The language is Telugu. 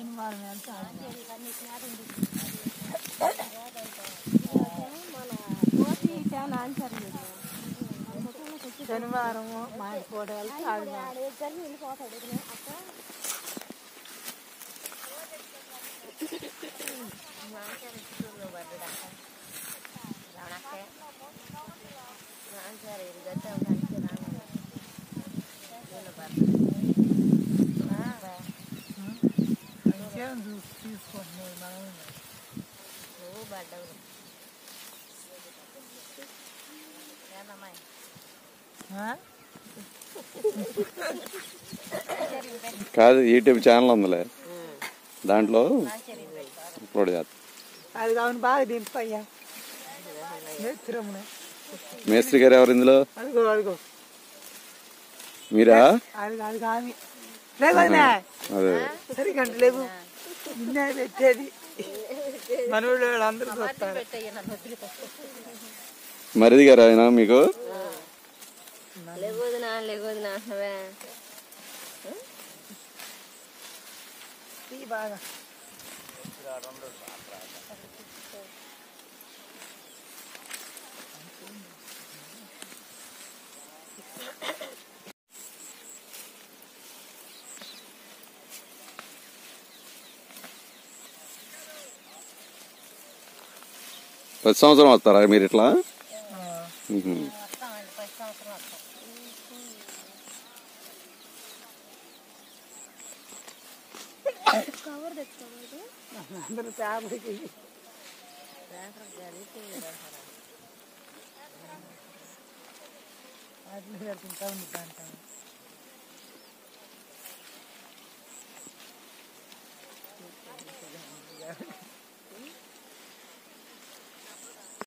శనివారం వెళ్తాను శనివారం మా ఇంటి పూట వెళ్తే ఆడదాం ఇంకేం చూసి తీసుకుంటున్నాయి మనం ఆ? కాదు యూట్యూబ్ ఛానల్ ఉందిలే దాంట్లో అప్లోడ్ చేస్తా అది కావును బాగా దింపయ్యా నెత్తిరమ్మ మేస్త్రి గారు ఎవరు ఇందులో అదిగో అదిగో మీరా అది అది కామి లేకపోతే అదే సరిగంట లేవు నిన్నే పెట్టేది మనోళ్ళు అందరూ చూస్తారు మరిది గారు ఆయన మీకు లేవదునా లేవదునా అంటున్నావే తీ బాగా ప్రతి సంవత్సరం వస్తారా మీరు ఇట్లా మ్మ్. అందరూ ఫ్యామిలీకి అట్లా పెడుతుంటా ఉంది దాంట్లో